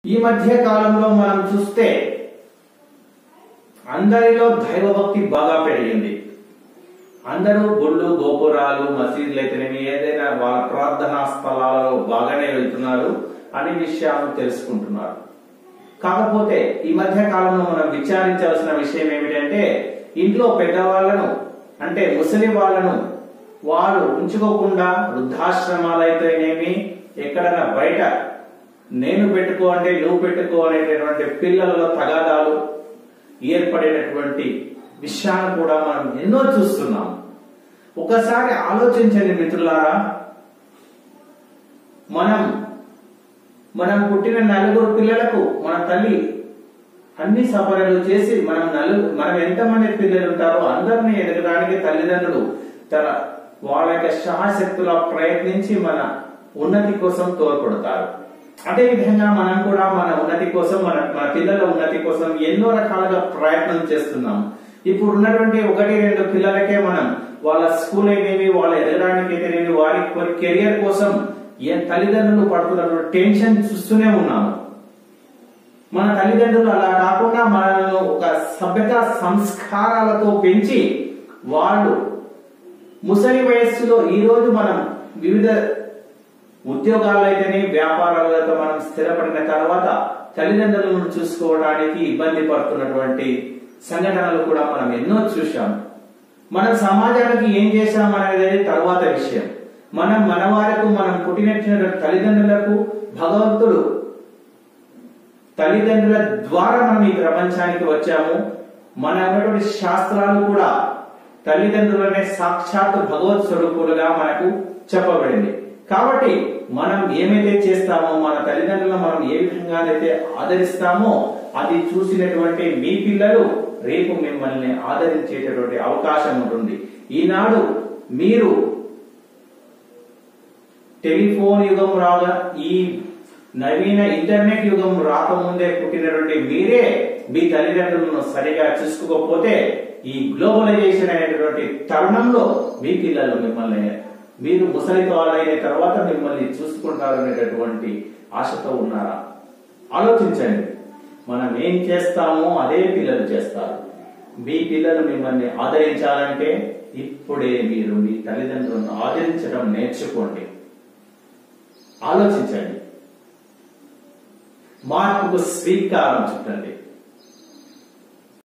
ఈ మధ్య కాలంలో మనం చూస్తే అందరిలో దైవభక్తి బాగా పెరిగింది అందరూ గుళ్ళు గోపురాలు మసీదులు అయితేనేమి ఏదైనా వాళ్ళ ప్రార్థనా స్థలాలలో బాగానే వెళ్తున్నారు అనే విషయాలను తెలుసుకుంటున్నారు కాకపోతే ఈ మధ్య కాలంలో మనం విచారించాల్సిన విషయం ఏమిటంటే ఇంట్లో పెద్దవాళ్లను అంటే ముసలి వాళ్ళను వారు ఉంచుకోకుండా వృద్ధాశ్రమాలైతేనేమి ఎక్కడైనా బయట నేను పెట్టుకో అంటే నువ్వు పెట్టుకో అనేటటువంటి పిల్లలలో తగాదాలు ఏర్పడేటటువంటి విషయాలు కూడా మనం ఎన్నో చూస్తున్నాం ఒకసారి ఆలోచించండి మిత్రులారా మనం మనం పుట్టిన నలుగురు పిల్లలకు మన తల్లి అన్ని సపరలు చేసి మనం నలుగు మనం ఎంతమంది పిల్లలు ఉంటారో అందరినీ ఎదగడానికి తల్లిదండ్రులు తన వాళ్ళ యొక్క శాశక్తుల ప్రయత్నించి మన ఉన్నతి కోసం తోడ్పడతారు అదే విధంగా మనం కూడా మన ఉన్నతి కోసం మన మన పిల్లల ఉన్నతి కోసం ఎన్నో రకాలుగా ప్రయత్నం చేస్తున్నాం ఇప్పుడు ఉన్నటువంటి ఒకటి రెండు పిల్లలకే మనం వాళ్ళ స్కూల్ అయితేవి వాళ్ళ ఎదగడానికి అయితేనేవి వారి కెరియర్ కోసం ఏ తల్లిదండ్రులు పడుతున్నటువంటి టెన్షన్ చూస్తూనే ఉన్నాము మన తల్లిదండ్రులు అలా కాకుండా మనల్ని ఒక సభ్యత సంస్కారాలతో పెంచి వాళ్ళు ముసలి వయస్సులో ఈ రోజు మనం వివిధ ఉద్యోగాలు అయితేనే వ్యాపారాలతో మనం స్థిరపడిన తర్వాత తల్లిదండ్రులను చూసుకోవడానికి ఇబ్బంది పడుతున్నటువంటి సంఘటనలు కూడా మనం ఎన్నో చూశాం మనం సమాజానికి ఏం చేశాం అనేది తర్వాత విషయం మనం మన వారికి మనం పుట్టినటువంటి తల్లిదండ్రులకు భగవంతుడు తల్లిదండ్రుల ద్వారా మనం ఈ ప్రపంచానికి వచ్చాము మన ఉన్నటువంటి శాస్త్రాలు కూడా తల్లిదండ్రులనే సాక్షాత్ భగవత్ స్వరూపులుగా మనకు చెప్పబడింది కాబట్టి మనం ఏమైతే చేస్తామో మన తల్లిదండ్రులను మనం ఏ విధంగానైతే ఆదరిస్తామో అది చూసినటువంటి మీ పిల్లలు రేపు మిమ్మల్ని ఆదరించేటటువంటి అవకాశం ఉంటుంది ఈనాడు మీరు టెలిఫోన్ యుగం రాగా ఈ నవీన ఇంటర్నెట్ యుగం రాకముందే పుట్టినటువంటి మీరే మీ తల్లిదండ్రులను సరిగా చూసుకోకపోతే ఈ గ్లోబలైజేషన్ అనేటటువంటి తరుణంలో మీ పిల్లలు మిమ్మల్ని మీరు ముసలి వాళ్ళైన తర్వాత మిమ్మల్ని చూసుకుంటారనేటటువంటి ఆశతో ఉన్నారా ఆలోచించండి మనం ఏం చేస్తామో అదే పిల్లలు చేస్తారు మీ పిల్లలు మిమ్మల్ని ఆదరించాలంటే ఇప్పుడే మీరు మీ తల్లిదండ్రులను ఆదరించడం నేర్చుకోండి ఆలోచించండి మార్పుకు స్వీకారం చుట్టండి